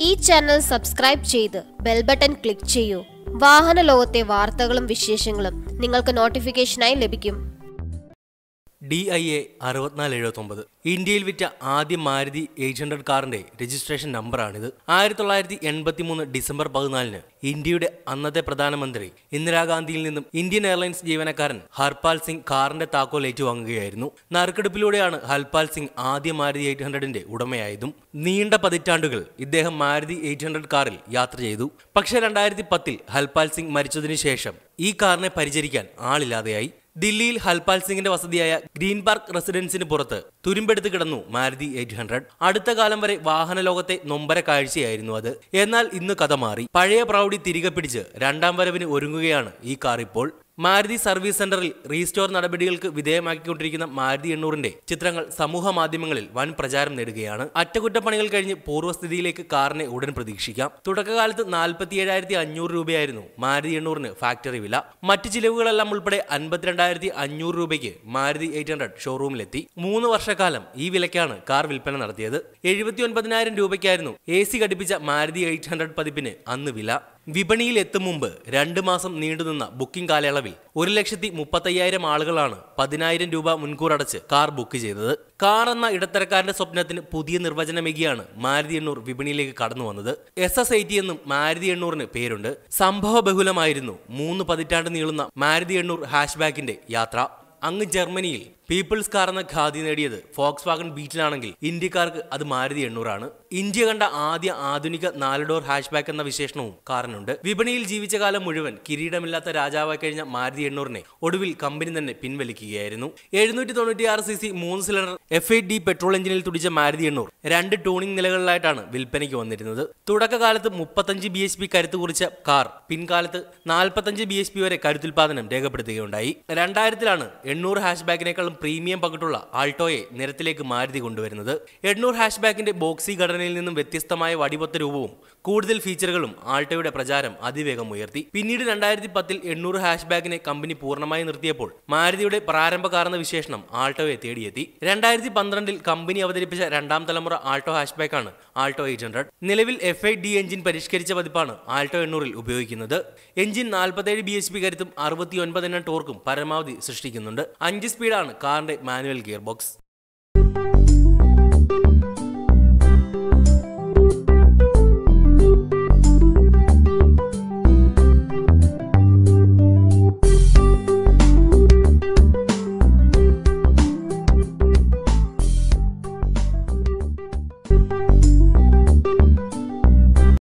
ഈ channel subscribe ചെയ്ത് bell button click ചെയ്യൂ വാഹന ലോകത്തെ വാർത്തകളും വിശേഷങ്ങളും നിങ്ങൾക്ക് നോട്ടിഫിക്കേഷനായി ലഭിക്കും ഡി ഐ എ അറുപത്തിനാല് എഴുപത്തൊമ്പത് ഇന്ത്യയിൽ വിറ്റ ആദ്യ മാരുതി എയ്റ്റ് ഹൺഡ്രഡ് കാറിന്റെ രജിസ്ട്രേഷൻ നമ്പറാണിത് ആയിരത്തി തൊള്ളായിരത്തി എൺപത്തി മൂന്ന് ഡിസംബർ പതിനാലിന് ഇന്ത്യയുടെ അന്നത്തെ പ്രധാനമന്ത്രി ഇന്ദിരാഗാന്ധിയിൽ നിന്നും ഇന്ത്യൻ എയർലൈൻസ് ജീവനക്കാരൻ ഹർപാൽ സിംഗ് കാറിന്റെ താക്കോൽ ഏറ്റുവാങ്ങുകയായിരുന്നു നറുക്കെടുപ്പിലൂടെയാണ് ഹർപാൽ സിംഗ് ആദ്യ മാരുതി എയ്റ്റ് ഹൺഡ്രഡിന്റെ ഉടമയായതും നീണ്ട പതിറ്റാണ്ടുകൾ ഇദ്ദേഹം മാരുതി എയ്റ്റ് ഹൺഡ്രഡ് കാറിൽ യാത്ര ചെയ്തു പക്ഷേ രണ്ടായിരത്തി പത്തിൽ ഹൽപാൽ സിംഗ് മരിച്ചതിനു ശേഷം ഈ കാറിനെ പരിചരിക്കാൻ ആളില്ലാതെയായി ദില്ലിയിൽ ഹൽപാൽ സിംഗിന്റെ വസതിയായ ഗ്രീൻ പാർക്ക് റെസിഡൻസിന് പുറത്ത് തുരുമ്പെടുത്ത് കിടന്നു മാരുതി എയ്റ്റ് ഹൺഡ്രഡ് അടുത്ത കാലം വരെ വാഹന ലോകത്തെ നൊമ്പര കാഴ്ചയായിരുന്നു അത് എന്നാൽ ഇന്ന് കഥ മാറി പഴയ പ്രൗഢി തിരികെ പിടിച്ച് രണ്ടാം വരവിന് ഒരുങ്ങുകയാണ് ഈ കാർ ഇപ്പോൾ മാരുതി സർവീസ് സെന്ററിൽ റീസ്റ്റോർ നടപടികൾക്ക് വിധേയമാക്കിക്കൊണ്ടിരിക്കുന്ന മാരുതി എണ്ണൂറിന്റെ ചിത്രങ്ങൾ സമൂഹ മാധ്യമങ്ങളിൽ വൻ പ്രചാരം നേടുകയാണ് അറ്റകുറ്റപ്പണികൾ കഴിഞ്ഞ് പൂർവ്വസ്ഥിതിയിലേക്ക് കാറിനെ ഉടൻ പ്രതീക്ഷിക്കാം തുടക്കകാലത്ത് നാൽപ്പത്തി ഏഴായിരത്തി അഞ്ഞൂറ് രൂപയായിരുന്നു മാരുതി എണ്ണൂറിന് ഫാക്ടറി വില മറ്റു ചിലവുകളെല്ലാം ഉൾപ്പെടെ അൻപത്തിരണ്ടായിരത്തി അഞ്ഞൂറ് രൂപയ്ക്ക് മാരുതി എയ്റ്റ് ഹൺഡ്രഡ് ഷോറൂമിലെത്തി മൂന്ന് വർഷക്കാലം ഈ വിലയ്ക്കാണ് കാർ വിൽപ്പന നടത്തിയത് എഴുപത്തി ഒൻപതിനായിരം രൂപയ്ക്കായിരുന്നു എ സി ഘടിപ്പിച്ച മാരുതി എയ്റ്റ് ഹൺഡ്രഡ് പതിപ്പിന് അന്ന് വില വിപണിയിൽ എത്തും മുമ്പ് രണ്ട് മാസം നീണ്ടുനിന്ന ബുക്കിംഗ് കാലയളവിൽ ഒരു ലക്ഷത്തി മുപ്പത്തയ്യായിരം ആളുകളാണ് പതിനായിരം രൂപ മുൻകൂർ അടച്ച് കാർ ബുക്ക് ചെയ്തത് കാർ എന്ന ഇടത്തരക്കാരന്റെ സ്വപ്നത്തിന് പുതിയ നിർവചനമേകിയാണ് മാരുതി എണ്ണൂർ വിപണിയിലേക്ക് കടന്നു വന്നത് എസ് എസ് എയ്റ്റി എന്നും മാരുതി എണ്ണൂറിന് പേരുണ്ട് സംഭവ ബഹുലമായിരുന്നു മൂന്ന് പതിറ്റാണ്ട് നീളുന്ന മാരുതി എണ്ണൂർ ഹാഷ്ബാക്കിന്റെ യാത്ര അങ്ങ് ജർമ്മനിയിൽ പീപ്പിൾസ് കാർ എന്ന ഖാദി നേടിയത് ഫോക്സ് വാഗൺ ബീറ്റിലാണെങ്കിൽ ഇന്ത്യക്കാർക്ക് അത് മാരുതി എണ്ണൂറാണ് ഇന്ത്യ കണ്ട ആദ്യ ആധുനിക നാല് ഡോർ ഹാഷ്ബാക്ക് എന്ന വിശേഷണവും കാറിനുണ്ട് വിപണിയിൽ ജീവിച്ച കാലം മുഴുവൻ കിരീടമില്ലാത്ത രാജാവായി കഴിഞ്ഞ മാരുതി എണ്ണൂറിനെ ഒടുവിൽ കമ്പനി തന്നെ പിൻവലിക്കുകയായിരുന്നു എഴുന്നൂറ്റി തൊണ്ണൂറ്റിയാറ് സി സി മൂന്ന് cylinder F eight D petrol എഞ്ചിനിൽ തുടിച്ച മാരുതി എണ്ണൂർ രണ്ട് ടൂണിംഗ് നിലകളിലായിട്ടാണ് വിൽപ്പനയ്ക്ക് വന്നിരുന്നത് തുടക്കകാലത്ത് മുപ്പത്തഞ്ച് ബി എച്ച് പി കരുത്ത് കുറിച്ച കാർ പിൻകാലത്ത് നാൽപ്പത്തഞ്ച് ബി എച്ച് പി വരെ കരുത്തുൽപാദനം രേഖപ്പെടുത്തുകയുണ്ടായി രണ്ടായിരത്തിലാണ് എണ്ണൂറ് ഹാഷ്ബാക്കിനേക്കാളും പ്രീമിയം പകിട്ടുള്ള ആൾട്ടോയെ നിരത്തിലേക്ക് മാരുതി കൊണ്ടുവരുന്നത് എണ്ണൂറ് ഹാഷ്ബാക്കിന്റെ ബോക്സി ഘടനയിൽ നിന്നും വ്യത്യസ്തമായ വടിപൊത്ത രൂപവും കൂടുതൽ ഫീച്ചറുകളും ആൾട്ടോയുടെ പ്രചാരം അതിവേഗം ഉയർത്തി പിന്നീട് രണ്ടായിരത്തി പത്തിൽ എണ്ണൂറ് ഹാഷ്ബാക്കിനെ കമ്പനി പൂർണ്ണമായി നിർത്തിയപ്പോൾ മാരുതിയുടെ പ്രാരംഭ കാർ എന്ന വിശേഷണം ആൾട്ടോയെ തേടിയെത്തി രണ്ടായിരത്തി പന്ത്രണ്ടിൽ കമ്പനി അവതരിപ്പിച്ച രണ്ടാം തലമുറ ആൾട്ടോ ഹാഷ്ബാക്കാണ് ആൾട്ടോ എയ്റ്റ് ഹൺഡ്രഡ് നിലവിൽ എഫ് ഐ ഡി എഞ്ചിൻ പരിഷ്കരിച്ച പതിപ്പാണ് ആൾട്ടോ എണ്ണൂറിൽ ഉപയോഗിക്കുന്നത് എഞ്ചിൻ നാൽപ്പത്തേഴ് ബി എച്ച് പി കരുത്തും അറുപത്തി ഒൻപത് എണ്ണം ടോർക്കും പരമാവധി സൃഷ്ടിക്കുന്നുണ്ട് അഞ്ച് സ്പീഡാണ് കാറിന്റെ മാനുവൽ ഗിയർ ബോക്സ്